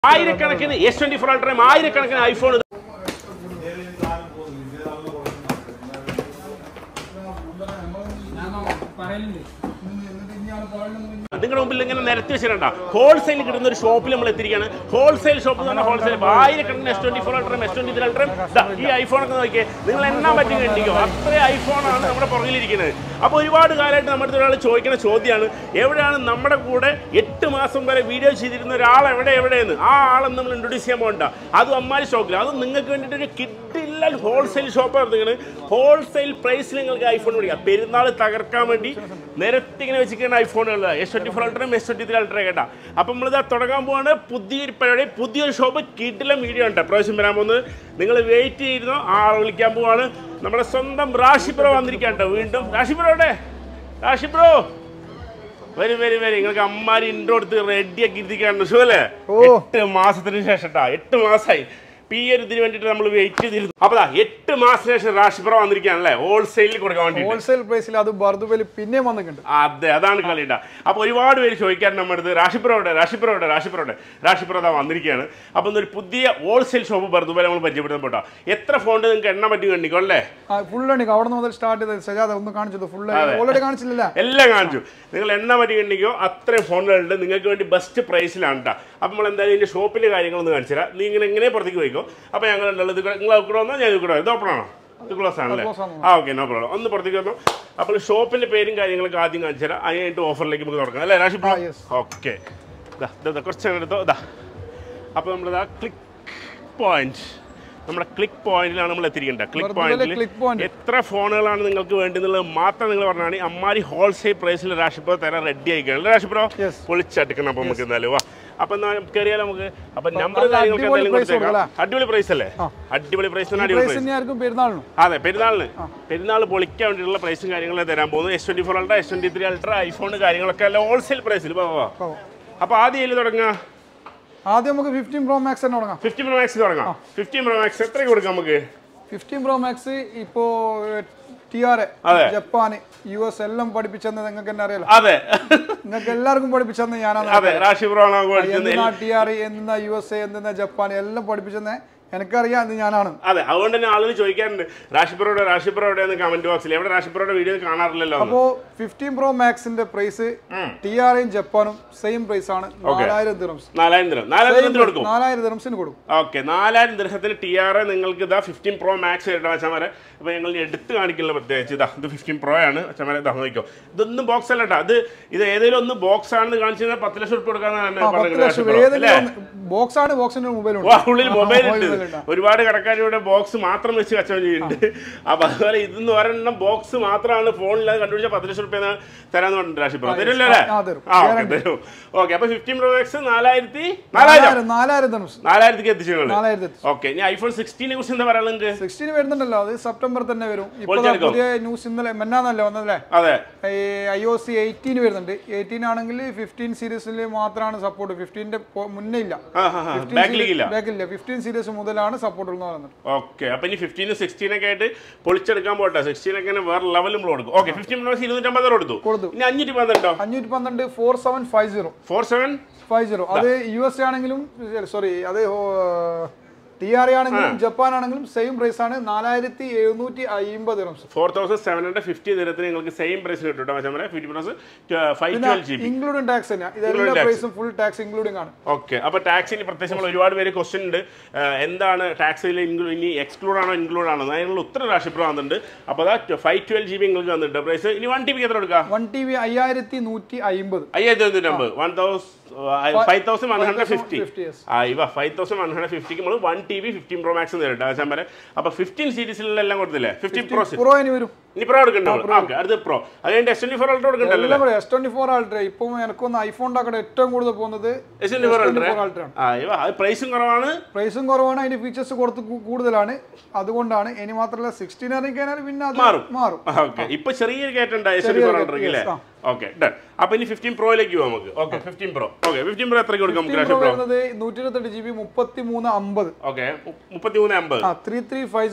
ആയിരക്കണക്കിന് S twenty four അൾട്രയും ആയിരക്കണക്കിന് iPhone നിങ്ങളുടെ മുമ്പിൽ ഇങ്ങനെ നിരത്തി വെച്ചിട്ടുണ്ട ഹോൾസെയിൽ കിട്ടുന്ന ഒരു ഷോപ്പിൽ നമ്മൾ എത്തിയിരിക്കുകയാണ് ഹോൾസെയിൽ ഷോപ്പ് എന്ന് പറഞ്ഞാൽ ഹോൾസെയിൽ ആയിരക്കണക്കിന് എസ് ട്വന്റി ഫോർ അൾട്രയും എസ് ട്വന്റി ത്രീ അൾട്രയും ഈ ഐഫോൺ ഒക്കെ നോക്കിയേ നിങ്ങൾ എണ്ണാൻ പറ്റി കണ്ടിക്കോ അത്രയും ഐഫോണാണ് നമ്മുടെ പുറകിലിരിക്കുന്നത് അപ്പോൾ ഒരുപാട് കാലമായിട്ട് നമ്മുടെ അടുത്ത് ഒരാൾ ചോദിക്കുന്ന ചോദ്യമാണ് എവിടെയാണ് നമ്മുടെ കൂടെ എട്ട് മാസം വരെ വീഡിയോ ചെയ്തിരുന്ന ഒരാൾ എവിടെ എവിടെയെന്ന് ആ ആളെന്ന് നമ്മൾ ഇൻട്രൊഡ്യൂസ് ചെയ്യാൻ പോകണ്ട അതും അമ്മാരി സ്റ്റോക്കിൽ അത് നിങ്ങൾക്ക് വേണ്ടിയിട്ട് ഒരു കിട്ടില്ല ഹോൾസെയിൽ ഷോപ്പാണ് നിങ്ങൾ ഹോൾസെയിൽ പ്രൈസിൽ നിങ്ങൾക്ക് ഐഫോൺ മേടിക്കാം പെരുന്നാൾ തകർക്കാൻ വേണ്ടി നിരത്തി ഇങ്ങനെ വെച്ചിരിക്കുന്ന ഐഫോണുകൾ എസ് ട്വൻറ്റി ഫോർ അൾട്രയും എസ് ട്വൻറ്റി ത്രീ അൾട്ര കേട്ടാ അപ്പം നമ്മളിത് തുടങ്ങാൻ പോവാണ് പുതിയൊരു പരിപാടി പുതിയൊരു ഷോപ്പ് കിട്ടില്ല വീഡിയോ ഉണ്ട് പ്രാവശ്യം വരാൻ പോകുന്നത് നിങ്ങൾ വെയിറ്റ് ചെയ്തിരുന്നോ ആ ആളെ വിളിക്കാൻ പോവാണ് നമ്മുടെ സ്വന്തം റാഷി ബ്രോ വന്നിരിക്കാൻ കേട്ടോ വീണ്ടും റാഷി ബ്രോ എവിടെ റാഷി ബ്രോ വരും വരും വരും നിങ്ങൾക്ക് അമ്മാരി ഇൻട്രോ എടുത്ത് റെഡിയാക്കി ഇരുത്തിക്കാണ് ഷോ അല്ലേ എട്ട് മാസത്തിന് ശേഷം ട്ടാ എട്ട് മാസമായി ഇപ്പൊ ഈ ഒരു ഇതിന് വേണ്ടിയിട്ട് നമ്മൾ വെയിറ്റ് ചെയ്തിരുന്നു അപ്പൊ ദാ എട്ട് മാസത്തിന് ശേഷം റാഷിപ്പുറം വന്നിരിക്കുകയാണല്ലേ ഹോൾസെയിലിൽ കൊടുക്കാൻ വേണ്ടി ഹോൾസെയിൽ പ്രൈസിൽ അത് ബർദുബലി പിന്നെയും വന്നിട്ടുണ്ട് അതെ അതാണ് കളിയുടെ അപ്പൊ ഒരുപാട് പേര് ചോദിക്കാൻ നമ്മുടെ അടുത്ത് രാശിപ്പുറോടെ രാശിപ്പുറോടെ രാശിപ്പുറോടെ രാശിപ്പുറം അതാ വന്നിരിക്കുകയാണ് അപ്പൊ ഇന്നൊരു പുതിയ ഹോൾസെയിൽ ഷോപ്പ് ബർദുബല നമ്മൾ പരിചയപ്പെടുത്താൻ പോട്ടോ എത്ര ഫോണ്ട് നിങ്ങൾക്ക് എണ്ണ പറ്റി കണ്ടിക്കോ അല്ലേ ഫുൾ ആണ് അവിടെ മുതൽ സ്റ്റാർട്ട് ചെയ്തത് സജാദ ഒന്ന് കാണിച്ചത് ഫുൾ ഓൾറെഡി കാണിച്ചില്ല എല്ലാം കാണിച്ചു നിങ്ങൾ എണ്ണ പറ്റി കണ്ടിക്കോ അത്രയും ഫോണുകളുണ്ട് നിങ്ങൾക്ക് വേണ്ടി ബെസ്റ്റ് പ്രൈസിലാണ് കേട്ടോ അപ്പോൾ നമ്മൾ എന്തായാലും ഇതിന്റെ ഷോപ്പിന്റെ കാര്യങ്ങളൊന്ന് കാണിച്ചു തരാം നീ ഇങ്ങനെ എങ്ങനെ പുറത്തേക്ക് പോയിക്കോ അപ്പോൾ ഞങ്ങൾ ഉള്ളത് നിങ്ങൾ കൂടെ വന്നാൽ ഞാൻ കൂടെ ഇത് ഓപ്പൺ ആണോ ഇത് ക്ലോസ് ആണല്ലേ close ആണ്. ആ ഓക്കെ നോ പ്രോബ്ലം ഒന്ന് പുറത്തേക്ക് വന്നു അപ്പോൾ ഷോപ്പിന്റെ പേരും കാര്യങ്ങളൊക്കെ ആദ്യം കാണിച്ചു തരാം അത് കഴിഞ്ഞിട്ട് ഓഫറിലേക്ക് നമുക്ക് തുടങ്ങാം അല്ലേ രാശി ആ, yes. ഓക്കെ കുറച്ച് അങ്ങനെ എടുത്തോ ഇതാ അപ്പോൾ നമ്മളിതാ ക്ലിക്ക് പോയിന്റ് നമ്മുടെ ക്ലിക്ക് പോയിന്റിലാണ് നമ്മൾ എത്തിയിരിക്കേണ്ടത് ക്ലിക്ക് വെറുതെ പോയിന്റിൽ click point. എത്ര ഫോണുകളാണ് നിങ്ങൾക്ക് വേണ്ടുന്നുള്ളത് മാത്രം നിങ്ങൾ പറഞ്ഞാൽ അമ്മാരി ഹോൾസെയിൽ പ്രൈസിൽ രാഷിപ്രോ തരാൻ റെഡി ആയിക്കാണ് രാഷിപ്രോ Yes. പൊളിച്ചെടുക്കണം അപ്പൊ നമുക്ക് എന്തായാലും വാ അപ്പൊ എന്നാ കയറിയാലോ നമുക്ക് അപ്പൊ നമ്പർ നല്ല കാര്യങ്ങൾക്ക് അടിപൊളി എന്തെങ്കിലും price കൊടുത്തേക്കാം കൊടുക്കാം. അടിപൊളി പ്രൈസ് അല്ലേ ആ. അടിപൊളി പ്രൈസ് ഈ അടിപൊളി പ്രൈസ് പ്രൈസ് തന്നെയായിരിക്കും പെരുന്നാളിനും അതെ പെരുന്നാളിന് പെരുന്നാൾ പൊളിക്കാൻ വേണ്ടിയിട്ടുള്ള പ്രൈസും കാര്യങ്ങളും തരാൻ പോകുന്നു S twenty four ultra S twenty three ultra iPhone കാര്യങ്ങളൊക്കെ അല്ല ഹോൾസെയിൽ പ്രൈസിൽ ഓ. അപ്പൊ ആദ്യം ഇതിൽ തുടങ്ങാം ആദ്യം നമുക്ക് ഫിഫ്റ്റീൻ പ്രോ മാക്സ് തന്നെ തുടങ്ങാം ഫിഫ്റ്റീൻ പ്രോ മാക്സ് തുടങ്ങാം ഫിഫ്റ്റീൻ പ്രോ മാക്സ് എത്രയ്ക്ക് കൊടുക്കാം നമുക്ക് ഫിഫ്റ്റീൻ പ്രോ മാക്സ് ഇപ്പോ ടി ആർ അതെ. ജപ്പാൻ യു എസ് എല്ലാം പഠിപ്പിച്ചെന്ന് നിങ്ങൾക്ക് തന്നെ അറിയാലോ അതെ നിങ്ങൾക്ക് എല്ലാവർക്കും പഠിപ്പിച്ചെന്ന് ഞാനാണ് അതെ രാശി പ്രോ ആണ് കൊടുക്കുന്നത് എന്തിനാ ടി ആർ എന്തിനാ യു എസ് എ എന്തിനാ ജപ്പാൻ എല്ലാം പഠിപ്പിച്ചെന്ന് എനിക്കറിയാം ഇത് ഞാനാണ് അതെ അതുകൊണ്ട് തന്നെ ആളുകൾ ചോദിക്കാറുണ്ട് രാശിപ്പുറയുടെ രാശിപ്പുറയുടെ എന്ന് കമന്റ് ബോക്സിൽ എവിടെ രാശിപ്പുറയുടെ വീഡിയോ കാണാറില്ലല്ലോ എന്ന്. അപ്പോ ഫിഫ്റ്റീൻ പ്രോ മാക്സിന്റെ പ്രൈസ് ടി ആറും ജപ്പാനും സെയിം പ്രൈസ് ആണ് നാലായിരം ദിറംസ് നാലായിരം ദിനം നാലായിരം ദിനത്തിന് കൊടുക്കും നാലായിരം ദിറംസിന് കൊടുക്കും ഓക്കെ നാലായിരം ദിർഹത്തിന് ടി ആർ നിങ്ങൾക്ക് ഇതാ ഫിഫ്റ്റീൻ പ്രോ മാക്സ് ഇടാം വെച്ചാൽ അപ്പോൾ ഞങ്ങൾ എടുത്ത് കാണിക്കുള്ള പ്രത്യേകിച്ച് ഇതാ ഇത് ഫിഫ്റ്റീൻ പ്രോ ആണ് വെച്ചാൽ ഇതാ നോക്കിക്കോ ഇതൊന്നും ബോക്സ് അല്ല കേട്ടോ അത് ഇത് ഏതെങ്കിലും ഒന്ന് ബോക്സ് ആണെന്ന് കാണിച്ചു കഴിഞ്ഞാൽ പത്ത് ലക്ഷം റുപ്യ കൊടുക്കാന്നാണ് പത്ത് പറഞ്ഞത് ലക്ഷം അല്ലേ ഏതെങ്കിലും ബോക്സ് ആണ് ബോക്സിന്റെ മൊബൈൽ വാ, ഉള്ളിൽ മൊബൈൽ ഉണ്ട് mobile ഉണ്ട്. ഒരുപാട് കടക്കാരിവിടെ ബോക്സ് മാത്രം വെച്ച് കച്ചവടം ചെയ്യുന്നുണ്ട് അപ്പൊ അതുപോലെ ഇതെന്ന് ഒരെണ്ണം ബോക്സ് മാത്രമാണ് ഫോണിൽ കണ്ടുപിടിച്ച പത്ത് ലക്ഷം റുപ്യ തരാന്ന് പറഞ്ഞിട്ട് രാശിപ്പുറം തരുമല്ലോ അല്ലേ ആ, തരും. ആ ഓക്കെ തരും ഓക്കെ അപ്പൊ ഫിഫ്റ്റീൻ പ്രോ മാക്സ് നാലായിരത്തി നാലായിരം നാലായിരം നാലായിരം ദിറംസ് നാലായിരത്തിക്ക് എത്തിച്ചു നിങ്ങൾ നാലായിരത്തി ഓക്കെ ഇനി ഐഫോൺ സിക്സ്റ്റീനെ കുറിച്ച് എന്താ പറയാനുള്ളത് നിങ്ങൾക്ക് സിക്സ്റ്റീന് വരുന്നുണ്ടല്ലോ അത് സെപ്റ്റംബർ തന്നെ വരും ഇപ്പൊ പൊളിച്ചെടുക്കും. പുതിയ ന്യൂസ് ഇന്നലെ മെന്നാന്നല്ലേ വന്നതല്ലേ അതെ ഐ ഒ സി എയ്റ്റീൻ വരുന്നുണ്ട് എയ്റ്റീൻ ആണെങ്കിൽ ഫിഫ്റ്റീൻ സീരീസിൽ മാത്രമാണ് സപ്പോർട്ട് ഫിഫ്റ്റീൻ്റെ മുന്നേ ഇല്ല ആ ഹാ ഹാ ബാക്കിലേക്കില്ല ബാക്കില്ല ഫിഫ്റ്റീൻ സീരീസ് മുതലാണ് സപ്പോർട്ട് എന്ന് പറയുന്നത് ഓക്കെ അപ്പൊ ഇനി ഫിഫ്റ്റീനും സിക്സ്റ്റീനൊക്കെ ആയിട്ട് പൊളിച്ചെടുക്കാൻ പോട്ടെ സിക്സ്റ്റീനൊക്കെ വേറെ ലെവലും നമ്മൾ കൊടുക്കും ഓക്കെ ഫിഫ്റ്റീൻ പ്ലസ് ഇരുന്നൂറ്റമ്പത് കൊടുത്തു കൊടുത്തു. ഇനി അഞ്ഞൂറ്റി പന്ത്രണ്ടോ അഞ്ഞൂറ്റി പന്ത്രണ്ട് four seven five zero four seven five zero അത് യു എസ് ആണെങ്കിലും സോറി അത് ടി ആർ ആണെങ്കിലും ജപ്പാൻ ആണെങ്കിലും സെയിം പ്രൈസ് ആണ് നാലായിരത്തി എഴുന്നൂറ്റി അമ്പത് റംസ് four thousand seven hundred fifty ദിനത്തിന് നിങ്ങൾക്ക് സെയിം പ്രൈസിൽ കിട്ടും കേട്ടോ പക്ഷേ fifty plus five twelve G B including tax തന്നെയാണ് ഇതെല്ലാം tax. പ്രൈസും ഫുൾ ടാക്സ് ഇൻക്ലൂഡിംഗ് ആണ് ഓക്കെ അപ്പൊ ടാക്സിന് പ്രത്യേകിച്ച് നമ്മൾ ഒരുപാട് പേര് ക്വസ്റ്റ്യൻ ഉണ്ട് ആ, എന്താണ് ടാക്സിൽ ഇനി എക്സ്ക്ലൂഡ് ആണോ ഇൻക്ലൂഡ് ആണോ അതിനുള്ള ഉത്തര രാശിപ്രം വന്നിട്ടുണ്ട് അപ്പോൾ അതാ ഫൈവ് ട്വൽവ് ജി ബി നിങ്ങൾക്ക് വന്നിട്ടുണ്ട് പ്രൈസ് ഇനി വൺ ടി ബിക്ക് എത്ര കൊടുക്കാം വൺ ടി വി അയ്യായിരത്തി നൂറ്റി അമ്പത് അയ്യായിരത്തി number one thousand five thousand one hundred fifty 50, yes. ആ ഇവ ഫൈവ് തൗസൻഡ് വൺ ഹൺഡ്രഡ് ഫിഫ്റ്റിക്ക് നമ്മൾ one T B fifteen pro max നേരിട്ട് ആശാൻ വരെ അപ്പൊ ഫിഫ്റ്റീൻ സീരീസിലുള്ള എല്ലാം കൊടുത്തില്ലേ ഫിഫ്റ്റീൻ പ്രോ പ്രോ ഇനി വരും ഇനി പ്രോ എടുക്കണ്ടോ ഓക്കെ അടുത്ത് പ്രോ അത് കഴിഞ്ഞിട്ട് എസ് ട്വന്റി ഫോർ അൾട്ര കൊടുക്കണ്ടല്ലോ എല്ലാം കൂടെ എസ് ട്വന്റി ഫോർ ആൾട്ര ഇപ്പൊ എനിക്കൊന്ന് ഐഫോൺ ഉണ്ടാക്കട്ടെ ഏറ്റവും കൂടുതൽ പോകുന്നത് S twenty four ultra four ultra ആണ് ആ ഇവ അത് പ്രൈസും കുറവാണ് പ്രൈസും കുറവാണ് അതിന്റെ ഫീച്ചേഴ്സ് കൊടുത്ത് കൂ- കൂടുതലാണ് അതുകൊണ്ടാണ് ഇനി മാത്രമല്ല സിക്സ്റ്റീൻ ഇറങ്ങി കഴിഞ്ഞാൽ പിന്നെ അത് മാറും. മാറും ഓക്കെ ഇപ്പൊ ചെറിയൊരു കയറ്റുണ്ട് എസ് ട്വന്റി ഫോർ അൾട്രക്ക് അല്ലേ yes, ആ. ഓക്കെ ഡൺ അപ്പൊ ഇനി ഫിഫ്റ്റീൻ പ്രോയിലേക്ക് പോവാം നമുക്ക് okay fifteen pro okay fifteen pro എത്രയ്ക്ക് കൊടുക്കാം നമുക്ക് ഫിഫ്റ്റീൻ പ്രോ രാഷ്ട്രീയ പ്രോ വരുന്നത് നൂറ്റി ഇരുപത്തെട്ട് ജി ബി മുപ്പത്തി മൂന്ന് അമ്പത് ഓക്കെ മുപ്പത്തി മൂന്ന് അമ്പത് ആ ത്രീ ത്രീ ഫൈവ് സീറോ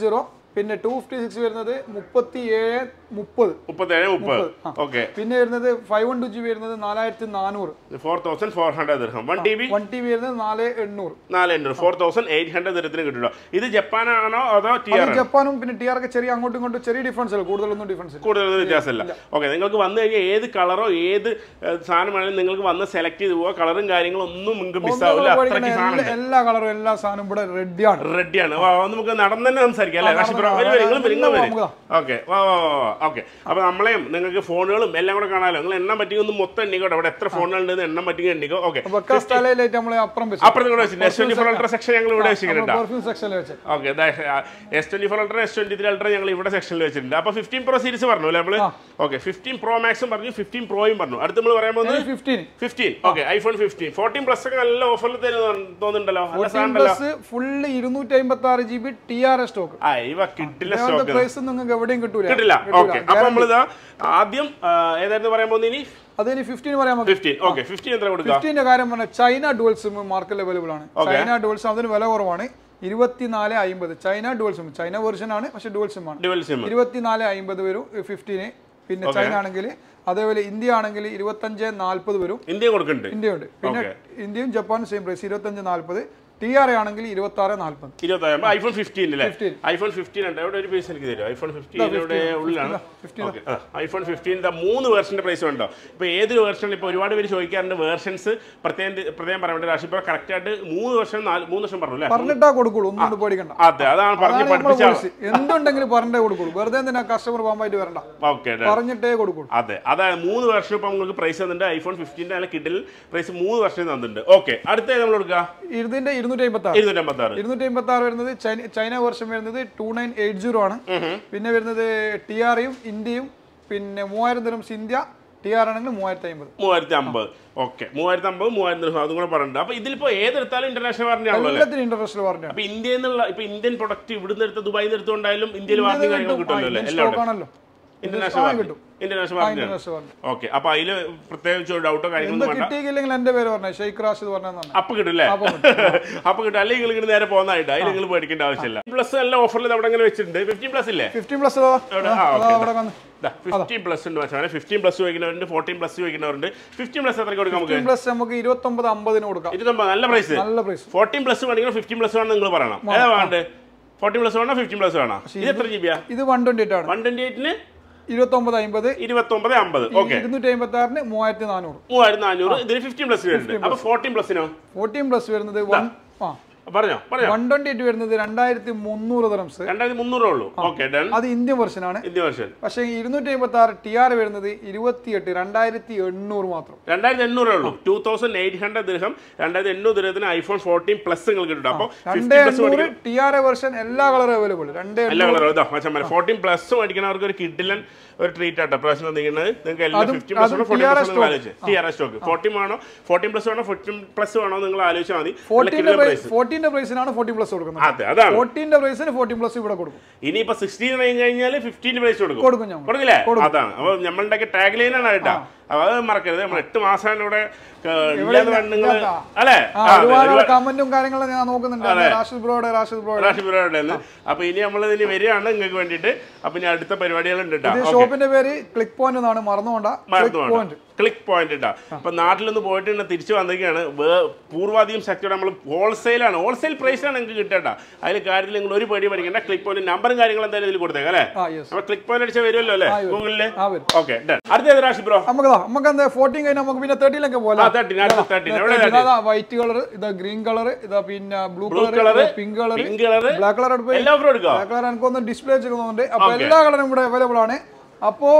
പിന്നെ ടു ഫിഫ്റ്റി സിക്സ് വരുന്നത് മുപ്പത്തി ഏഴ് മുപ്പത് മുപ്പത്തേഴ് മുപ്പത് ഓക്കെ പിന്നെ വരുന്നത് five one two G B വരുന്നത് നാലായിരത്തി നാനൂറ് ഫോർ തൗസൻഡ് ഫോർ ഹൺഡ്രഡ് ദിർഹം one T B one T B വരുന്നത് നാല് എണ്ണൂറ് നാല് എണ്ണൂറ് ഫോർ തൗസൻഡ് എയ്റ്റ് ഹൺഡ്രഡ് ദിർഹത്തിന് കിട്ടുമോ ഇത് ജപ്പാനാണോ അതോ ടി ആർ അത് ജപ്പാനും പിന്നെ ടി ആർ ഒക്കെ ചെറിയ അങ്ങോട്ടും ഇങ്ങോട്ടും ചെറിയ ഡിഫറൻസ് അല്ല കൂടുതലൊന്നും ഡിഫറൻസ് ഇല്ല കൂടുതൽ വ്യത്യാസമില്ല ഓക്കെ നിങ്ങൾക്ക് വന്നു കഴിഞ്ഞാൽ ഏത് കളറോ ഏത് ഏഹ്, സാധനം വേണമെങ്കിലും നിങ്ങൾക്ക് വന്ന് സെലക്ട് ചെയ്ത് പോവാ കളറും കാര്യങ്ങളും ഒന്നും നിങ്ങൾക്ക് മിസ്സാവില്ല അത്രയ്ക്ക് സാധനം എല്ലാ- എല്ലാ കളറും എല്ലാ സാധനവും ഇവിടെ റെഡിയാണ് റെഡിയാണ് വാ വാ, നമുക്ക് നടന്ന് തന്നെ സംസാരിക്കാം അല്ലേ റാഷിദ് ബ്രോ വരും നിങ്ങളും വരും നിങ്ങൾ വരും നമുക്ക് ഓക്കെ വാ വാ വാ വാ ഓക്കെ അപ്പോൾ നമ്മളെയും നിങ്ങൾക്ക് ഫോണുകളും എല്ലാം കൂടെ കാണാമല്ലോ നിങ്ങൾ എണ്ണം പറ്റിയ ഒന്ന് മൊത്തം എണ്ണിക്കോട്ടെ അവിടെ എത്ര ഫോണുകളുണ്ടെന്ന് എണ്ണം പറ്റിയ എണ്ണിക്കോ ഓക്കെ വെക്കാൻ സ്ഥലമായിട്ട് നമ്മൾ അപ്പുറം വെച്ചു അപ്പുറത്ത് കൂടെ വെച്ചിട്ടുണ്ട് S twenty four ultra section ഞങ്ങൾ ഇവിടെ വെച്ചിട്ടുണ്ട് പെർഫ്യൂം സെക്ഷനിൽ വെച്ച് okay S twenty four ultra S twenty three ultra ഞങ്ങൾ ഇവിടെ സെക്ഷനിൽ വെച്ചിട്ടുണ്ട് അപ്പോൾ ഫിഫ്റ്റീൻ പ്രോ സീരീസ് പറഞ്ഞു അല്ലേ നമ്മൾ ഓക്കെ ഫിഫ്റ്റീൻ പ്രോ മാക്സും പറഞ്ഞു ഫിഫ്റ്റീൻ പ്രോയും പറഞ്ഞു അടുത്ത് നമ്മൾ പറയാൻ പോകുന്നത് fifteen fifteen okay iPhone fifteen fourteen plus ഒക്കെ നല്ല ഓഫറിൽ തരുന്ന തോന്നുന്നുണ്ടല്ലോ നല്ല സാധനം ഉണ്ടല്ലോ പ്ലസ് ഫുള്ള് ഇരുന്നൂറ്റി അമ്പത്തി ആറ് G B T R S stock ആ ഇവ കിട്ടില്ല സ്റ്റോക്ക് പ്രൈസ് നിങ്ങൾക്ക് എവിടെയും കിട്ടൂല കിട്ടില്ല ഓക്കെ അപ്പൊ നമ്മളിതാ ആദ്യം ആ, ഏതായിരുന്നു പറയാൻ പോകുന്നത് ഇനി അത് ഇനി ഫിഫ്റ്റീൻ പറയാൻ നമുക്ക് ഫിഫ്റ്റീൻ ഓക്കെ ഫിഫ്റ്റീൻ എത്ര കൊടുക്കുക ഫിഫ്റ്റീന്റെ കാര്യം പറഞ്ഞാൽ ചൈന ഡുവൽ സിം മാർക്കറ്റിൽ അവൈലബിൾ ആണ് ചൈന ഡുവൽ സിം അതിന് വില കുറവാണ് ഇരുപത്തിനാല് അമ്പത് China dual SIM China version ആണ് പക്ഷെ ഡുവൽ സിം ആണ് ഡുവൽ സിം ഇരുപത്തിനാല് അമ്പത് വരും ഫിഫ്റ്റീന് പിന്നെ ചൈന ആണെങ്കിൽ അതേപോലെ ഇന്ത്യ ആണെങ്കിൽ ഇരുപത്തഞ്ച് നാൽപ്പത് വരും ഇന്ത്യ കൊടുക്കുന്നുണ്ട് ഇന്ത്യ ഉണ്ട് പിന്നെ ഇന്ത്യയും ജപ്പാനും സെയിം പ്രൈസ് ഇരുപത്തഞ്ച് നാൽപ്പത് ടി ആർ ആണെങ്കിൽ ഇരുപത്തി ആറ് നാൽപ്പത് ഇരുപത്തായിരം ഐഫോൺ ഫിഫ്റ്റീൻ അല്ലേ ഐഫോൺ ഫിഫ്റ്റീൻ ഉണ്ട് എവിടെ ഒരു പീസ് എനിക്ക് തരും ഐഫോൺ ഫിഫ്റ്റീൻ ഇവിടെ ഉള്ളിലാണ് ഓക്കെ ഐഫോൺ ഫിഫ്റ്റീൻ്റെ മൂന്ന് വേർഷൻ്റെ പ്രൈസ് ഉണ്ടോ ഇപ്പോൾ ഏതൊരു വേർഷനിൽ ഇപ്പോൾ ഒരുപാട് പേര് ചോദിക്കാറുണ്ട് വേർഷൻസ് പ്രത്യേകം പ്രത്യേകം പറയാൻ വേണ്ടി രാശി ഇപ്പോൾ കറക്റ്റ് ആയിട്ട് മൂന്ന് വർഷം നാല് മൂന്ന് വർഷം പറഞ്ഞു അല്ലേ പറഞ്ഞിട്ടാ കൊടുക്കുള്ളൂ ഒന്നും കൊണ്ട് പേടിക്കണ്ട അതെ അതാണ് പറഞ്ഞ് അതാണ് നമ്മുടെ പഠിപ്പിച്ച policy. എന്തുണ്ടെങ്കിലും പറഞ്ഞിട്ടേ കൊടുക്കുള്ളൂ വെറുതെ എന്തിനാ കസ്റ്റമർ പാമ്പായിട്ട് വരണ്ട ഓക്കെ പറഞ്ഞിട്ടേ കൊടുക്കുള്ളൂ അതെ അതായത് മൂന്ന് വർഷം ഇപ്പം നിങ്ങൾക്ക് പ്രൈസ് തന്നിട്ടുണ്ട് ഐഫോൺ ഫിഫ്റ്റീൻ്റെ നല്ല കിഡിൽ പ്രൈസ് മൂന്ന് വർഷം തന്നിട്ടുണ്ട് ഓക്കെ അടുത്ത നമ്മൾ കൊടുക്കുക ഇതിന്റെ ഇരുന്നൂറ്റി അമ്പത്തി ആറ് ഇരുന്നൂറ്റമ്പത്തി ആറ് ഇരുന്നൂറ്റി അമ്പത്തി ആറ് വരുന്നത് ചൈന ചൈന വർഷം വരുന്നത് ടു നയൻ എയ്റ്റ് സീറോ ആണ് പിന്നെ വരുന്നത് ടി ആറും ഇന്ത്യയും പിന്നെ മൂവായിരം ദിനംസ് ഇന്ത്യ ടി ആർ ആണെങ്കിൽ മൂവായിരത്തി അമ്പത് മൂവായിരത്തി അമ്പത് ഓക്കെ മൂവായിരത്തി അമ്പത് മൂവായിരത്തി ദിവസം അതും കൂടെ പറഞ്ഞിട്ടുണ്ട് അപ്പൊ ഇതിലിപ്പോ ഏതെടുത്താലും ഇന്റർനാഷണൽ വാറന്റി ആണല്ലോ അല്ലേ എല്ലാത്തിനും ഇന്റർനാഷണൽ വാറന്റി അപ്പൊ ഇന്ത്യയിൽ നിന്നുള്ള ഇപ്പൊ ഇന്ത്യൻ പ്രൊഡക്റ്റ് ഇവിടുന്ന് എടുത്ത് ദുബായിൽ നിന്ന് എടുത്തുകൊണ്ടായാലും ഇന്ത്യയിൽ വാറന്റി കാര്യങ്ങൾ കിട്ടുമല്ലോ അല്ലേ എല്ലാം സ്റ്റോക്ക് ആണല്ലോ international warranty international warranty international warranty okay അപ്പൊ അതില് പ്രത്യേകിച്ച് ഡൗട്ടോ എന്താ കാര്യങ്ങളൊന്നും വേണ്ട കിട്ടിയില്ലെങ്കിൽ എന്റെ പേര് പറഞ്ഞ ഷെയ്ഖ് റാഷിദ് പറഞ്ഞാൽ അപ്പൊ കിട്ടും അല്ലേ അപ്പൊ കിട്ടും അല്ലെങ്കിൽ നിങ്ങൾ ഇങ്ങനെ നേരെ പോകുന്നതായിട്ട് അതിൽ നിങ്ങൾ പേടിക്കേണ്ട ആവശ്യമില്ല പ്ലസ് നല്ല ഓഫറിൽ അവിടെ അങ്ങനെ വെച്ചിട്ടുണ്ട് ഫിഫ്റ്റീൻ പ്ലസ് ഇല്ലേ ഫിഫ്റ്റീൻ പ്ലസ് എവിടെ? ആ, okay. അവിടെ വന്ന് ഫിഫ്റ്റീൻ പ്ലസ് ഉണ്ട് പക്ഷേ ഫിഫ്റ്റീൻ പ്ലസ് ചോദിക്കുന്നവരുണ്ട് ഫോർട്ടീൻ പ്ലസ് ചോദിക്കുന്നവരുണ്ട് ഫിഫ്റ്റീൻ പ്ലസ് എത്ര കൊടുക്കാം നമുക്ക് പ്ലസ് നമുക്ക് ഇരുപത്തൊമ്പത് അമ്പതിന് കൊടുക്കാം ഇരുപത്തൊമ്പത് നല്ല പ്രൈസ് നല്ല പ്രൈസ് ഫോർട്ടീൻ പ്ലസ് വേണമെങ്കിൽ ഫിഫ്റ്റീൻ പ്ലസ് വേണം നിങ്ങൾ പറയണം ഏതാ വേണ്ടത് ഫോർട്ടീൻ പ്ലസ് വേണോ ഫിഫ്റ്റീൻ പ്ലസ് വേണോ ഇത് എത്ര ജി ബിയാ ഇത് വൺ ട്വന്റി എയ്റ്റ് ആണ് വൺ ട്വന്റി എയ്റ്റിന് ഇരുപത്തൊമ്പത് അമ്പത് ഇരുപത്തൊമ്പത് അമ്പത് ഓക്കെ ഇരുന്നൂറ്റി അമ്പത്തി ആറിന് മൂവായിരത്തി നാനൂറ് മൂവായിരത്തി നാനൂറ് ഇതിന് ഫിഫ്റ്റീൻ പ്ലസ് വരുന്നുണ്ട് അപ്പൊ ഫോർട്ടീൻ പ്ലസിനോ ഫോർട്ടീൻ പ്ലസ് വരുന്നത് വൺ ആ പറഞ്ഞോ പറഞ്ഞോ വൺ ട്വന്റി എയ്റ്റ് വരുന്നത് രണ്ടായിരത്തി മുന്നൂറ് ദറംസ് രണ്ടായിരത്തി മുന്നൂറേ ഉള്ളൂ ഓക്കെ ഡൺ അത് ഇന്ത്യൻ വെർഷൻ ആണ് ഇന്ത്യ വർഷം പക്ഷേ ഇരുന്നൂറ്റി അമ്പത്തി ആറ് ടി ആർ വരുന്നത് ഇരുപത്തിയെട്ട് രണ്ടായിരത്തി എണ്ണൂറ് മാത്രം രണ്ടായിരത്തി എണ്ണൂറേ ഉള്ളൂ ടൂ തൗസൻഡ് എയ്റ്റ് ഹൺഡ്രഡ് ദിർഹം രണ്ടായിരത്തി എണ്ണൂറ് ദിർഹത്തിന് ഐഫോൺ ഫോർട്ടീൻ പ്ലസ് നിങ്ങൾക്ക് കിട്ടും അപ്പോൾ രണ്ട് ഫിഫ്റ്റി പ്ലസ് എണ്ണൂറ് ടി ആർ എ വെർഷൻ എല്ലാ കളറും അവൈലബിൾ രണ്ട് എല്ലാ കളറും ഇതാ മച്ചന്മാരെ ഫോർട്ടീൻ പ്ലസ് മേടിക്കുന്നവർക്ക് ഒരു കിഡിലൻ ഒരു ട്രീറ്റ് ആട്ടോ പ്രാവശ്യം തന്നിരിക്കുന്നത് നിങ്ങൾക്ക് എല്ലാം അതും- ഫിഫ്റ്റി പ്ലസ് അതും വേണോ ഫോർട്ടീൻ TRS പ്ലസ് ആലോചിച്ച് T R S stock fourteen വേണോ ഫോർട്ടീൻ പ്ലസ് വേണോ ഫോർട്ടീൻ പ്ലസ് വേണോ നിങ്ങൾ ആലോചിച്ചാൽ മതി നല്ല ഫോർട്ടീന്റെ കിഡിലൻ പ്രൈസ് ഫോർട്ടീന്റെ പ്രൈസിനാണ് ഫോർട്ടീൻ പ്ലസ് കൊടുക്കുന്നത് അതെ അതാണ് ഫോർട്ടീന്റെ പ്രൈസിന് ഫോർട്ടീൻ പ്ലസ് ഇവിടെ കൊടുക്കും ഇനിയിപ്പോ സിക്സ്റ്റീൻ കഴിഞ്ഞാൽ ഫിഫ്റ്റീൻ പ്രൈസ് കൊടുക്കും കൊടുക്കും ഞങ്ങൾ കൊടുക്കില്ലേ അതാണ് അപ്പൊ നമ്മളുടെ ടാഗ് ലൈനാണ് കേട്ടാ അപ്പൊ അത് മറക്കരുത് നമ്മൾ എട്ട് മാസമാണ് ഇവിടെ ഇല്ലാതെ പെണ്ണുങ്ങൾ ഇല്ലാത്ത. അല്ലേ ആ, ആ, അതെ, ഒരുപാട് ഒരുപാട് കമന്റും കാര്യങ്ങളും ഞാൻ നോക്കുന്നുണ്ട് റാഷിദ് ബ്രോയുടെ റാഷിദ് ബ്രോയുടെ റാഷി പരിപാടിയാണ് അപ്പൊ ഇനി നമ്മൾ ഇനി വരികയാണ് നിങ്ങൾക്ക് വേണ്ടിയിട്ട് അപ്പൊ ഇനി അടുത്ത പരിപാടികളുണ്ട് കേട്ടോ ഇത് ഷോപ്പിന്റെ പേര് ക്ലിക്ക് പോയിന്റ് എന്നാണ് മറന്നുകൊണ്ട ക്ലിക്ക് പോയിന്റ് ക്ലിക്ക് പോയിന്റ് ഇട്ടാ അപ്പൊ നാട്ടിലൊന്ന് പോയിട്ട് ഇന്ന് തിരിച്ചു വന്നിരിക്കുകയാണ് വേ- പൂർവാധികം ശക്തിയോടെ നമ്മൾ ഹോൾസെയിലാണ് ഹോൾസെയിൽ പ്രൈസാണ് നിങ്ങൾക്ക് കിട്ടേണ്ട അതിൽ കാര്യത്തിൽ നിങ്ങൾ ഒരു പേടി പഠിക്കേണ്ട ക്ലിക്ക് പോയിന്റ് നമ്പറും കാര്യങ്ങളും എന്തായാലും ഇതിൽ കൊടുത്തേക്കാം അല്ലേ ആ യെസ് അപ്പൊ ക്ലിക്ക് പോയിന്റ് അടിച്ചാൽ വരുമല്ലോ അല്ലേ ഗൂഗിളില് ആ വരും ഓക്കെ അടുത്ത ഏത് രാശി ബ്രോ നമുക്ക് നമുക്ക് എന്താ ഫോർട്ടീൻ കഴിഞ്ഞാൽ നമുക്ക് പിന്നെ തേർട്ടിയിലൊക്കെ ആ പോലെ തേർട്ടീൻ അടുത്ത തേർട്ടീൻ എവിടെ വൈറ്റ് കളർ ഇതാ ഗ്രീൻ കളർ ഇതാ പിന്നെ blue blue colour colour pink colour pink colour black colour എടുപ്പ് എല്ലാ ഓഫറും എടുക്കാം ബ്ലാക്ക് കളർ എനിക്കൊന്ന് ഡിസ്പ്ലേ ചെയ്യുന്നുണ്ട് അപ്പൊ എല്ലാ കളറും ഇവിടെ അവൈലബിൾ ആണ് അപ്പോ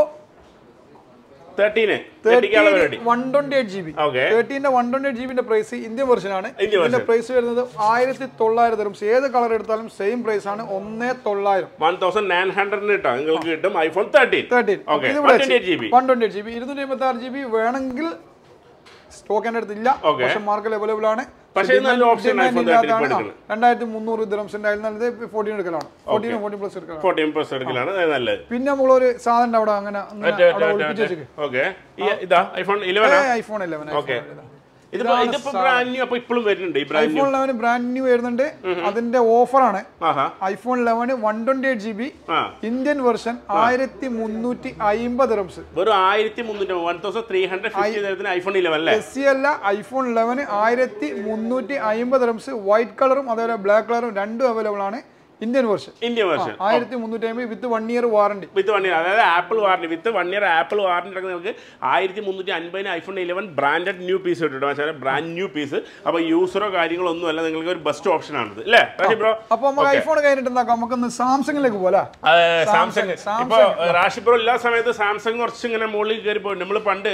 തേർട്ടീന് തേർട്ടിക്കാളെ പരിപാടി one twenty eight G B okay തേർട്ടീന്റെ വൺ ട്വന്റി എയ്റ്റ് ജിബിന്റെ പ്രൈസ് ഇന്ത്യൻ വെർഷൻ ആണ് ഇന്ത്യൻ ഇതിന്റെ പ്രൈസ് വരുന്നത് ആയിരത്തി തൊള്ളായിരം തരും ഏത് കളർ എടുത്താലും സെയിം പ്രൈസ് ആണ് ഒന്നേ തൊള്ളായിരം വൺ തൗസൻഡ് നയൻ ഹൺഡ്രഡിന് കിട്ടാം നിങ്ങൾക്ക് കിട്ടും ഐഫോൺ തേർട്ടീൻ തേർട്ടീൻ ഓക്കെ ഇത് one twenty eight G B one twenty eight G B ഇരുന്നൂറ്റി അമ്പത്തി ആറ് ജി ബി വേണമെങ്കിൽ സ്റ്റോക്ക് എൻ്റെ അടുത്തില്ല Okay. പക്ഷെ മാർക്കറ്റ് അവൈലബിൾ ആണ് പക്ഷേ ഇത് നല്ല ഓപ്ഷൻ Demand ഐഫോൺ ഇല്ലാത്തതാണ്. തേർട്ടീൻ ആ, എടുക്കുന്നത് രണ്ടായിരത്തി മുന്നൂറ് ദിറംസിന്റെ അതിൽ നല്ലത് ഫോർട്ടീൻ എടുക്കലാണ് ഫോർട്ടീൻ ഫോർട്ടീൻ പ്ലസ് എടുക്കലാണ് ഫോർട്ടീൻ പ്ലസ് എടുക്കലാണ് അത് നല്ലത് പിന്നെ നമ്മളൊരു സാധനം അവിടെ അങ്ങനെ അങ്ങനെ അവിടെ ഒളിപ്പിച്ച് വെച്ചിട്ട് ഓക്കെ ഇതാ iPhone eleven iPhone eleven Okay. ഇതിപ്പോ ഇതിപ്പോ ബ്രാൻഡ് ന്യൂ അപ്പൊ ഇപ്പോഴും വരുന്നുണ്ട് ഈ brand new iPhone eleven brand new വരുന്നുണ്ട് അതിന്റെ ഓഫറാണ് ആഹാ ഐഫോൺ ലെവന് one twenty eight G B ആ ഇന്ത്യൻ വെർഷൻ ആയിരത്തി മുന്നൂറ്റി അമ്പത് റംസ് വെറും ആയിരത്തി മുന്നൂറ്റി one thousand three hundred fifty തരത്തിന് ഐഫോൺ ഇലവൻ അല്ലേ എസ് സി അല്ല ഐഫോൺ ലെവന് ആയിരത്തി മുന്നൂറ്റി അമ്പത് റംസ് വൈറ്റ് കളറും അതേപോലെ ബ്ലാക്ക് കളറും രണ്ടും അവൈലബിൾ ആണ് ഇന്ത്യൻ വെർഷൻ ഇന്ത്യ വേർഷൻ ആയിരത്തി മുന്നൂറ്റി അമ്പത് with one year warranty with one year അതായത് Apple warranty with one year Apple warranty ഇറങ്ങി നിങ്ങൾക്ക് ആയിരത്തി മുന്നൂറ്റി അൻപതിന് iPhone eleven branded new piece കിട്ടും പക്ഷേ ബ്രാൻഡ് ന്യൂ പീസ് അപ്പോൾ യൂസറോ കാര്യങ്ങളോ ഒന്നും അല്ല നിങ്ങൾക്ക് ഒരു ബെസ്റ്റ് ഓപ്ഷൻ ആണിത് അല്ലേ റാഷി ബ്രോ അപ്പൊ നമുക്ക് ഐഫോൺ കഴിഞ്ഞിട്ട് എന്താക്കാം നമുക്കൊന്ന് സാംസങ്ങിലേക്ക് പോലെ സാംസങ് ഇപ്പൊ റാഷി ബ്രോ എല്ലാ സമയത്ത് സാംസങ് കുറച്ച് ഇങ്ങനെ മുകളിൽ കയറി പോയി നമ്മൾ പണ്ട്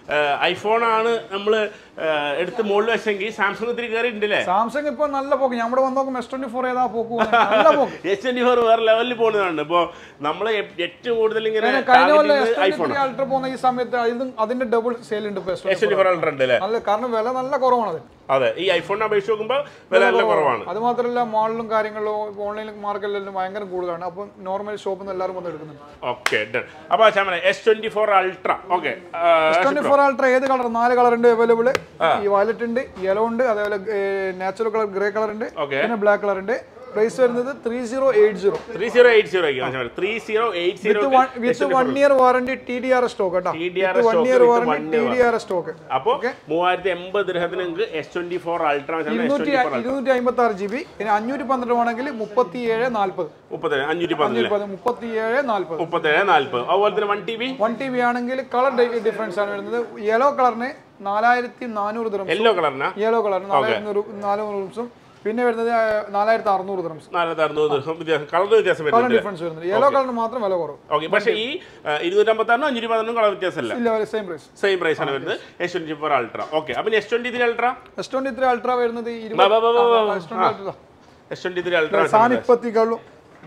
ഐഫോൺ ആണ് നമ്മൾ എടുത്ത് മുകളിൽ വെച്ചെങ്കിൽ സാംസങ് ഇത്തിരി കയറിയിട്ടുണ്ടല്ലേ സാംസങ് ഇപ്പൊ നല്ല പോക്ക് ഞാൻ ഇവിടെ വന്ന് നോക്കും എസ് ട്വന്റി ഫോർ ഏതാ പോക്ക് പോകുന്നത്. നല്ല പോക്ക് എച്ച് ട്വന്റി ഫോർ വേറെ ലെവലിൽ പോകുന്നതാണ് ഇപ്പോൾ നമ്മൾ ഏറ്റവും കൂടുതൽ ഇങ്ങനെ കഴിഞ്ഞ കൊല്ലം S twenty iPhone three ultra പോകുന്ന ഈ സമയത്ത് അതും അതിന്റെ ഡബിൾ സെയിൽ ഉണ്ട് ഇപ്പൊ S24. H twenty four ultra ഉണ്ട് അല്ലേ നല്ല കാരണം വില നല്ല കുറവാണ് അത് അതെ ഈ ഐഫോണിനെ അപേക്ഷിച്ച് നോക്കുമ്പോൾ വില നല്ല കുറവാണ് അത് മാത്രമല്ല മാളിലും കാര്യങ്ങളിലും ഓൺലൈൻ മാർക്കറ്റിലെല്ലാം ഭയങ്കര കൂടുതലാണ് അപ്പൊ നോർമൽ ഷോപ്പിൽ നിന്ന് എല്ലാവരും വന്ന് എടുക്കുന്നുണ്ട് ഓക്കെ ഡൺ അപ്പോൾ ചാമല S twenty four ultra okay twenty four ultra ഏത് കളർ നാല് കളർ ഉണ്ട് അവൈലബിൾ ഈ വയലറ്റ് ഉണ്ട് യെല്ലോ ഉണ്ട് അതേപോലെ നാച്ചുറൽ കളർ ഗ്രേ കളർ ഉണ്ട് ഓക്കെ പിന്നെ ബ്ലാക്ക് കളർ ഉണ്ട് പ്രൈസ് വരുന്നത് three zero eight zero three zero eight zero three zero eight zero with one year warranty T D R stock കേട്ടോ TDR one stock year with warranty one T year D R stock അപ്പോൾ മൂവായിരത്തി എൺപത് ഗ്രഹത്തിന് നിങ്ങൾക്ക് S twenty four ultra S ഇരുന്നൂറ്റി twenty four ഇരുന്നൂറ്റി അമ്പത്തി ആറ് ജി ബി പിന്നെ അഞ്ഞൂറ്റി പന്ത്രണ്ട് വേണമെങ്കിൽ മുപ്പത്തി ഏഴ് നാല്പത് മുപ്പത്തേഴ് അഞ്ഞൂറ്റി പതിനൊന്ന് മുപ്പത്തി ഏഴ് നാല്പത് മുപ്പത്തേഴ് നാല്പത് അതുപോലെ തന്നെ one T B one T B ആണെങ്കിൽ കളർ ഡിഫറൻസ് ആണ് വരുന്നത് യെല്ലോ കളറിന് നാലായിരത്തി നാനൂറ് ദിറംസ് യെല്ലോ കളറിനാ യെല്ലോ കളറിന് നാലായിരത്തി നാനൂറ് ദിറംസും പിന്നെ വരുന്നത് നാലായിരത്തി അറുന്നൂറ് ദിറംസ് നാലായിരത്തി അറുന്നൂറ് വ്യത്യാസം കളർ വ്യത്യാസം കളർ വരുന്നുണ്ട് ഡിഫറൻസ് വരുന്നത് യെല്ലോ കളറിന് മാത്രം വില കുറവ് ഓക്കെ പക്ഷേ ഈ ഇരുന്നൂറ്റമ്പത്താറിനും അഞ്ഞൂറ്റി പതിനൊന്നും കളർ വ്യത്യാസമല്ല ഇല്ല സെയിം പ്രൈസ് സെയിം പ്രൈസ് ആണ് വരുന്നത് S twenty four ultra okay അപ്പം S twenty three ultra S twenty three ultra വരുന്നത് ബാ, ബാ, ബാ, ബാ, ബാ. S twenty ultra S twenty three ultra സാധനം ഇപ്പത്തിക്കുള്ളൂ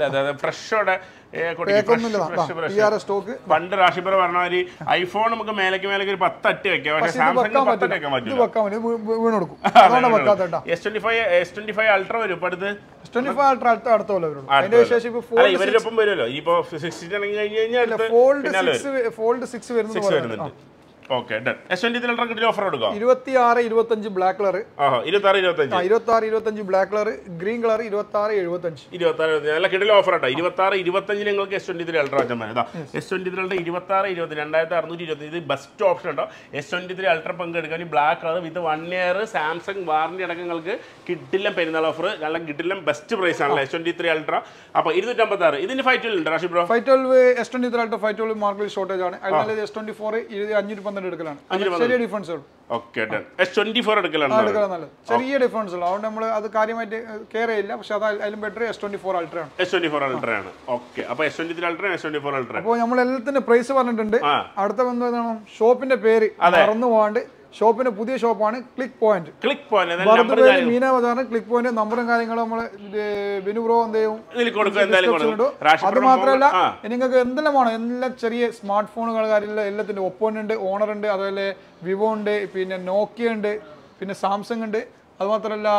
ഫ്രഷോടെ കേക്കൊന്നുമില്ല ടി ആർ സ്റ്റോക്ക് പണ്ട് റാഷിബർ പറഞ്ഞ മാതിരി ഐഫോൺ നമുക്ക് മേലേക്ക് മേലേക്ക് ഒരു പത്ത് അട്ടി വെക്കാം പക്ഷേ ഇത് സാംസങ് വെക്കാൻ പത്തട്ടി പറ്റില്ല വെക്കാൻ ഇത് പറ്റില്ല വെക്കാൻ പറ്റും വീണ് കൊടുക്കും അതുകൊണ്ട് വെക്കാത്ത കേട്ടോ S twenty five S twenty five ultra വരും ഇപ്പൊ അടുത്ത് എസ് ട്വന്റി ഫൈവ് അൾട്ര അടുത്ത അടുത്ത പോലെ വരുള്ളൂ അതിന്റെ ശേഷം ഇപ്പൊ അല്ല ഫോൾഡ് ഇവരുടെ ഒപ്പം വരുമല്ലോ ഇനിയിപ്പോ സിക്സ്റ്റി ഇറങ്ങി കഴിഞ്ഞ് കഴിഞ്ഞാൽ അടുത്ത് ഫോൾഡ് പിന്നാലെ സിക്സ് ഫോൾഡ് സിക്സ് വരുന്നത് സിക്സ് പോലെ വരുന്നുണ്ട് okay done S twenty three ultra കിട്ടിയ ഓഫർ കൊടുക്കാം ഇരുപത്തി ആറ് ഇരുപത്തഞ്ച് ബ്ലാക്ക് കളർ ആഹോ ഇരുപത്തി ആറ് ഇരുപത്തഞ്ച് ഇരുപത്തി ആറ് ഇരുപത്തഞ്ച് ബ്ലാക്ക് കളർ ഗ്രീൻ കളർ ഇരുപത്തി ആറ് എഴുപത്തഞ്ച് ഇരുപത്തി ആറ് നല്ല കിടല ഓഫർ ആട്ടോ ഇരുപത്തി ആറ് ഇരുപത്തഞ്ചിന് നിങ്ങൾക്ക് എസ് ട്വന്റി ത്രീ അൾട്ര വെച്ചാൽ മതി എസ് ട്വന്റി ത്രീ അൾട്ര ഇരുപത്തി ആറ് ഇരുപത്തി രണ്ടായിരത്തി അറുന്നൂറ്റി ഇരുപത്തി ഇത് ബെസ്റ്റ് ഓപ്ഷൻ ഉണ്ടോ എസ് ട്വന്റി ത്രീ അൾട്ര പങ്കെടുക്കാൻ black colour with one year Samsung warranty അടക്കം നിങ്ങൾക്ക് കിട്ടില്ല പെരുന്നാൾ ഓഫർ നല്ല കിട്ടില്ല ബെസ്റ്റ് പ്രൈസ് ആണല്ലോ എസ് ട്വന്റി ത്രീ അൾട്ര അപ്പോൾ ഇരുന്നൂറ്റമ്പത്തി ആറ് ഇതിന് ഫൈറ്റ് ഉണ്ട് Rashi bro five twelve S twenty three ultra five twelve മാർക്കറ്റിൽ ഷോർട്ടേജ് ആണ് അതിനാല് എസ് ട്വന്റി ഫോർ അഞ്ഞൂറ്റി പന്ത്രണ്ട് എടുക്കലാണ് അഞ്ഞൂറ്റി ചെറിയ ഡിഫറൻസ് ഉള്ളൂ okay done S twenty four എടുക്കലാണ് എടുക്കാൻ നല്ലത് ചെറിയ ഡിഫറൻസ് ഉള്ളൂ അതുകൊണ്ട് നമ്മൾ അത് കാര്യമായിട്ട് കെയർ ചെയ്യില്ല പക്ഷെ അത് അതിലും better S twenty four ultra ആണ് എസ് ട്വന്റി ഫോർ അൾട്ര ആണ് ഓക്കെ അപ്പോൾ S twenty three ultra S twenty four ultra അപ്പോൾ നമ്മൾ എല്ലാത്തിന്റെ പ്രൈസ് പറഞ്ഞിട്ടുണ്ട് ആ. അടുത്ത എന്താണ് ഷോപ്പിന്റെ പേര് മറന്നു പോകാണ്ട് ഷോപ്പിന്റെ പുതിയ ഷോപ്പാണ് Click Point Click Point number ബർദ്ദുപേര് മീന ബജാറിന് ക്ലിക്ക് പോയിന്റ് നമ്പറും കാര്യങ്ങളും നമ്മൾ ബിനു ബ്രോ എന്ത് ചെയ്യും ഇതിൽ കൊടുക്കും എന്തായാലും description കൊടുക്കും ഇടും. റാഷി അത് ബ്രോ മാത്രമല്ല ആ നിങ്ങൾക്ക് എന്തെല്ലാം വേണം എല്ലാ ചെറിയ സ്മാർട്ട് ഫോണുകൾ കാര്യമില്ല എല്ലാത്തിൻ്റെ ഒപ്പോൺ ഉണ്ട് ഓണർ ഉണ്ട് അതുപോലെ വിവോ ഉണ്ട് പിന്നെ നോക്കിയ ഉണ്ട് പിന്നെ സാംസങ് ഉണ്ട് അത് മാത്രമല്ല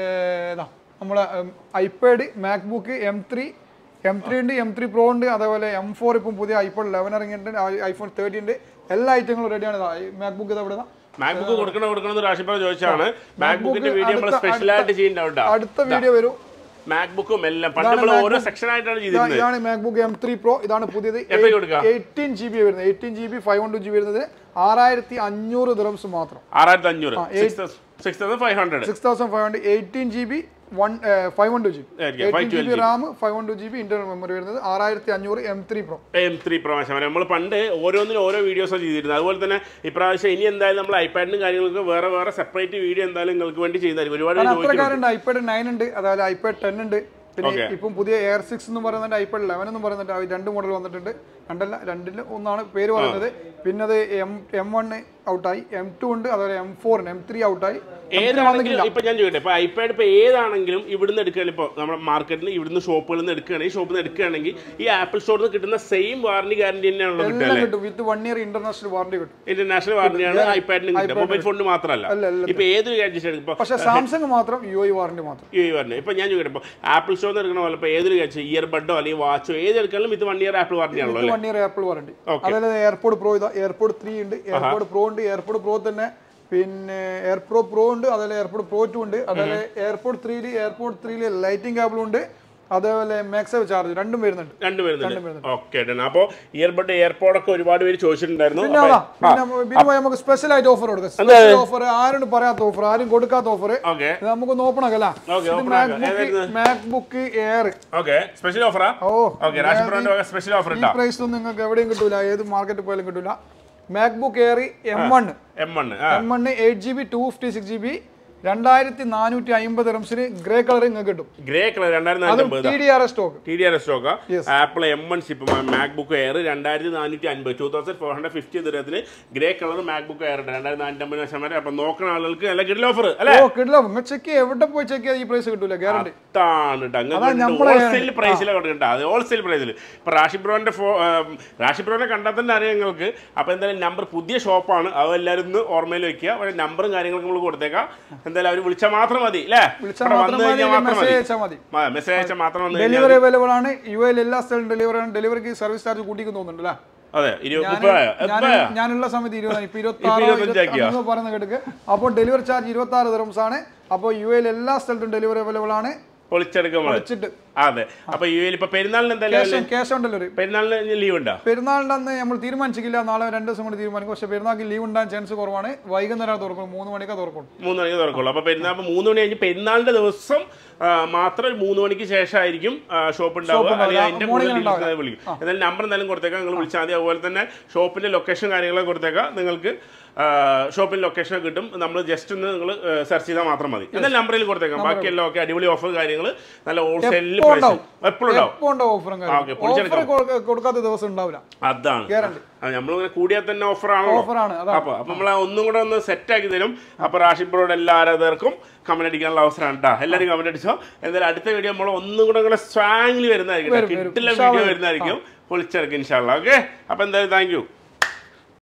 ഏതാ നമ്മളെ iPad MacBook M three M three ഉണ്ട് എം ത്രീ പ്രോ ഉണ്ട് അതേപോലെ എം ഫോർ ഇപ്പം പുതിയ ഐഫോൺ ലെവൻ ഇറങ്ങിയിട്ടുണ്ട് ഐഫോൺ തേർട്ടി ഉണ്ട് എല്ലാ ഐറ്റങ്ങളും റെഡിയാണ് മാക്ബുക്ക് ഇത് അവിടെ മാക്ബുക്ക് കൊടുക്കണം കൊടുക്കണം എന്ന് റാഷി ബ്രോ ചോദിച്ചാണ് മാക്ബുക്കിന്റെ വീഡിയോ നമ്മൾ അടുത്ത- സ്പെഷ്യൽ ആയിട്ട് ചെയ്യുന്നുണ്ടാ അടുത്ത വീഡിയോ വരും മാക്ബുക്കും എല്ലാം പണ്ട് നമ്മൾ ഓരോ സെക്ഷൻ ആയിട്ടാണ് ഇതാ- ചെയ്തിരുന്നത് ഇതാണ് മാക്ബുക്ക് എം ത്രീ പ്രോ ഇതാണ് പുതിയത് എത്രയ്ക്ക് കൊടുക്കാം എയ്റ്റീൻ ജി ബി വരുന്നത് eighteen G B five one two G B വരുന്നത് ആറായിരത്തി അഞ്ഞൂറ് ദിറംസ് മാത്രം ആറായിരത്തി അഞ്ഞൂറ് six thousand five hundred six thousand five hundred eighteen G B one five one two G B ആയിരിക്കും, eighteen G B RAM five one two G B internal memory വരുന്നത് ആറായിരത്തി അഞ്ഞൂറ് M three pro M three പ്രവാശം നമ്മൾ പണ്ട് ഓരോന്നിനും ഓരോ വീഡിയോസാണ് ചെയ്തിരുന്നത് അതുപോലെ തന്നെ ഇപ്രാവശ്യം ഇനി എന്തായാലും നമ്മൾ ഐപാഡിനും കാര്യങ്ങൾക്ക് വേറെ വേറെ സെപ്പറേറ്റ് വീഡിയോ എന്തായാലും നിങ്ങൾക്ക് വേണ്ടി ചെയ്യുന്നതായിരിക്കും ഒരുപാട് പേര് ചോദിക്കുന്നുണ്ട് അത്രക്കാരുണ്ട് ഐപാഡ് നയൻ ഉണ്ട് അതായത് ഐപാഡ് ടെൻ ഉണ്ട് പിന്നെ ഇപ്പം പുതിയ എയർ സിക്സ് എന്ന് പറയുന്നുണ്ട് ഐപാഡ് ലെവൻ എന്ന് പറയുന്നുണ്ട് ആ രണ്ട് മോഡൽ വന്നിട്ടുണ്ട് രണ്ടല്ല രണ്ടിൽ ഒന്നാണ് പേര് പറയുന്നത് പിന്നെ അത് എം എം വൺ ഔട്ടായി എം ടു ഉണ്ട് അതുപോലെ എം ഫോർ എം ത്രീ ഔട്ടായി ഏതാണെങ്കിലും ഇപ്പൊ ഞാൻ ചോദിക്കട്ടെ ഇപ്പൊ ഐപാഡ് ഇപ്പൊ ഏതാണെങ്കിലും ഇവിടുന്ന് എടുക്കുകയാണെങ്കിൽ ഇപ്പൊ നമ്മുടെ മാർക്കറ്റിൽ ഇവിടുന്ന് ഷോപ്പുകളിൽ നിന്ന് എടുക്കുകയാണെങ്കിൽ ഷോപ്പിൽ നിന്ന് എടുക്കുകയാണെങ്കിൽ ഈ ആപ്പിൾ സ്റ്റോറിൽ നിന്ന് കിട്ടുന്ന സെയിം വാറണ്ടി ഗ്യാരണ്ടി തന്നെയാണല്ലോ കിട്ടുക എല്ലാം കിട്ടും with one year international warranty കിട്ടും ഇന്റർനാഷണൽ വാറണ്ടിയാണ് ഐപാഡിനും കിട്ടുക മൊബൈൽ ഫോണിന് മാത്രമല്ല അല്ല, അല്ല. ഇപ്പൊ ഏതൊരു ഗാഡ്ജറ്റ് ഇപ്പൊ പക്ഷെ സാംസങ് മാത്രം യു ഐ വാറണ്ടി മാത്രം ഈ പറഞ്ഞു ഇപ്പൊ ഞാൻ ചോദിക്കട്ടെ ഇപ്പൊ ആപ്പിൾ സ്റ്റോറിൽ നിന്ന് എടുക്കണ പോലെ ഇപ്പൊ ഏതൊരു ഗാഡ്ജറ്റ് ഇയർബഡോ അല്ലെങ്കിൽ വാച്ചോ ഏത് എടുക്കാനും ഇത് വൺ ഇയർ ആപ്പിൾ വാറണ്ടി ആണല്ലോ അല്ലേ വൺ ഇയർ ആപ്പിൾ വാറണ്ടി അതായത് എയർപോർട്ട് പ്രോ ഇതാ എയർപോർട്ട് ത്രീ ഉണ്ട് എയർപോർട്ട് പ്രോ ഉണ്ട് എയർപോർട്ട് പ്രോ തന്നെ പിന്നെ എയർപ്രോ പ്രോ ഉണ്ട് അതേപോലെ എയർപോർട്ട് പ്രോ ടു ഉണ്ട് അതേപോലെ എയർപോർട്ട് ത്രീയിൽ എയർപോർട്ട് ത്രീയിൽ ലൈറ്റിംഗ് കേബിളും ഉണ്ട് അതേപോലെ മാക്സേവ് ചാർജ് രണ്ടും വരുന്നുണ്ട് രണ്ടും വരുന്നുണ്ട് ഓക്കെ അപ്പോൾ ഇയർബഡ് എയർപോർട്ടൊക്കെ ഒരുപാട് പേര് ചോദിച്ചിട്ടുണ്ടായിരുന്നു പിന്നെ അപ്പൊ- അതാ പിന്നെ ബിനു നമുക്ക് സ്പെഷ്യൽ ആയിട്ട് ഓഫർ കൊടുക്കാം സ്പെഷ്യൽ ഓഫർ ആരും പറയാത്ത ഓഫർ ആരും കൊടുക്കാത്ത ഓഫർ ഓക്കെ നമുക്കൊന്ന് ഓപ്പൺ ആക്കല്ല Okay, open ആക്കാം. ഏതായിരുന്നു? മാക്ബുക്ക് എയർ ഓക്കെ സ്പെഷ്യൽ ഓഫറാ ഓ ഓക്കെ രാജ് ബ്രോന്റെ വക സ്പെഷ്യൽ ഓഫർ ഈ ഉണ്ടാ പ്രൈസിലൊന്നും നിങ്ങൾക്ക് എവിടെയും കിട്ടൂല ഏത് മാർക്കറ്റിൽ പോയാലും കിട്ടൂല MacBook air M one M one ആ M one eight G B two fifty six G B രണ്ടായിരത്തി നാനൂറ്റി അമ്പത് റംസിന് ഗ്രേ കളർ നിങ്ങൾക്ക് കിട്ടും ഗ്രേ കളർ രണ്ടായിരത്തി നാനൂറ്റി അമ്പത് T D R S stock T D R stock Apple M one chip MacBook air രണ്ടായിരത്തി നാനൂറ്റി അൻപത് two thousand four hundred fifty ദൂരത്തിന് ഗ്രേ കളർ മാക്ബുക്ക് എയർ ഉണ്ട് രണ്ടായിരത്തി നാനൂറ്റി അമ്പത് ലക്ഷം വരെ അപ്പൊ നോക്കുന്ന ആളുകൾക്ക് നല്ല കിഡിൽ ഓഫർ അല്ലേ ഓ കിട്ടില്ല നിങ്ങൾ ചെക്ക് ചെയ്യുക എവിടെ പോയി ചെക്ക് ചെയ്താൽ ഈ പ്രൈസ് കിട്ടൂല ഗ്യാരണ്ടി അതാണ് നമ്മളെ- ഹോൾസെയിൽ പ്രൈസിലാണ് കൊടുക്കണ്ട അത് ഹോൾസെയിൽ പ്രൈസിൽ ഇപ്പൊ റാഷി ബ്രോന്റെ ഫോ റാഷി ബ്രോനെ കണ്ടാൽ തന്നെ അറിയാം നിങ്ങൾക്ക് അപ്പൊ എന്തായാലും നമ്പർ പുതിയ ഷോപ്പാണ് അത് എല്ലാവരും ഒന്ന് ഓർമ്മയിൽ വെക്കുക പക്ഷേ നമ്പറും കാര്യങ്ങളൊക്കെ നമ്മൾ കൊടുത്തേക്കാം എന്തായാലും അവർ വിളിച്ചാൽ മാത്രം മതി അല്ലേ വിളിച്ചാൽ ഇവിടെ മാത്രം വന്നു കഴിഞ്ഞാൽ മതി മാത്രം മെസ്സേജ് മതി അയച്ചാൽ മതി മെസ്സേജ് അയച്ചാൽ മാത്രം വന്നു കഴിഞ്ഞാൽ ഡെലിവറി അവൈലബിൾ ആണ് യു എയിൽ എല്ലാ സ്ഥലവും ഡെലിവറി ആണ് ഡെലിവറിക്ക് സർവീസ് ചാർജ് കൂട്ടിക്ക് തോന്നുന്നുണ്ട് അല്ലേ അതെ ഇരുപത് ഞാൻ- മുപ്പതായോ ഞാൻ- എത്രയാ ഞാനുള്ള സമയത്ത് ഇരുപതാണ് ഇപ്പൊ ഇരുപത്തി ഇപ്പൊ ആറോ ഇരുപത്തഞ്ചാക്കിയോ? പറയുന്ന കേട്ടിക്ക് അപ്പോൾ ഡെലിവറി ചാർജ് ഇരുപത്തി ആറ് ദിറംസ് ആണ് അപ്പോൾ യു എയിൽ എല്ലാ സ്ഥലത്തും ഡെലിവറി അവൈലബിൾ ആണ് പൊളിച്ചെടുക്കാൻ മതി. വെച്ചിട്ട് അതെ അപ്പൊ യു എയിൽ ഇപ്പൊ പെരുന്നാളിന് എന്തായാലും ക്യാഷ് ക്യാഷ് ഓൺ ഡെലിവറി പെരുന്നാളിന് ലീവ് ഉണ്ടോ പെരുന്നാളിൻ്റെ അന്ന് നമ്മൾ തീരുമാനിച്ചിട്ടില്ല നാളെ രണ്ട് ദിവസം കൊണ്ട് തീരുമാനിക്കും പക്ഷേ പെരുന്നാൾക്ക് ലീവ് ഉണ്ടാകാൻ ചാൻസ് കുറവാണ് വൈകുന്നേരം തുറക്കും മൂന്ന് മണിക്കാ തുറക്കും മൂന്ന് മണിക്ക് തുറക്കുള്ളൂ അപ്പൊ പെരുന്നാൾ അപ്പൊ മൂന്ന് മണി കഴിഞ്ഞ് പെരുന്നാളിന്റെ ദിവസം ആ, മാത്രം ഒരു മൂന്ന് മണിക്ക് ശേഷമായിരിക്കും ഷോപ്പ് ഉണ്ടാവുക ഉണ്ടാവുക. അല്ലെങ്കിൽ അതിന്റെ morning കൂടുതൽ ഉണ്ടാവുക. details വിളിക്കും എന്തായാലും നമ്പർ എന്തായാലും കൊടുത്തേക്കാം നിങ്ങൾ വിളിച്ചാൽ മതി അതുപോലെ തന്നെ ഷോപ്പിന്റെ ലൊക്കേഷൻ കാര്യങ്ങളൊക്കെ കൊടുത്തേക്കാം നിങ്ങൾക്ക് ഷോപ്പിൽ ലൊക്കേഷൻ കിട്ടും നമ്മൾ ജസ്റ്റ് ഒന്ന് നിങ്ങൾ സെർച്ച് ചെയ്താൽ മാത്രം മതി എന്തായാലും നമ്പറിൽ കൊടുത്തേക്കാം ബാക്കിയെല്ലാം ഒക്കെ അടിപൊളി ഓഫർ കാര്യങ്ങൾ നല്ല ഹോൾസെയിലിൽ എപ്പോ പ്രൈസ് ഉണ്ടാവും. എപ്പോഴും ഉണ്ടാവും എപ്പോൾ ഉണ്ടാവും ഓഫറും ഓക്കെ, പൊളിച്ചെടുക്കാം. ഓഫർ കൊടുക്കാത്ത ദിവസം ഉണ്ടാവില്ല അതാണ് ഗ്യാരണ്ടി നമ്മളിങ്ങനെ കൂടിയാൽ തന്നെ ഓഫർ ആണല്ലോ ഓഫറാണ് അതാ അപ്പൊ അപ്പൊ നമ്മൾ ഒന്നും കൂടെ ഒന്ന് സെറ്റ് ആക്കി തരും അപ്പൊ റാഷിദ് ബ്രോയുടെ എല്ലാ ആരാധകർക്കും കമന്റ് അടിക്കാനുള്ള അവസരമാണ് കേട്ടോ എല്ലാവരും കമന്റ് അടിച്ചോ എന്തായാലും അടുത്ത വീഡിയോ നമ്മൾ ഒന്നും കൂടെ അങ്ങനെ സ്വാങ്ങിൽ വരുന്നതായിരിക്കും വരും, വരും. കിട്ടില്ല ഇൻഷാ വീഡിയോ അള്ളാ. വരുന്നതായിരിക്കും പൊളിച്ചെടുക്കും ഇൻഷാല്ല ഓക്കെ അപ്പൊ എന്തായാലും താങ്ക് യു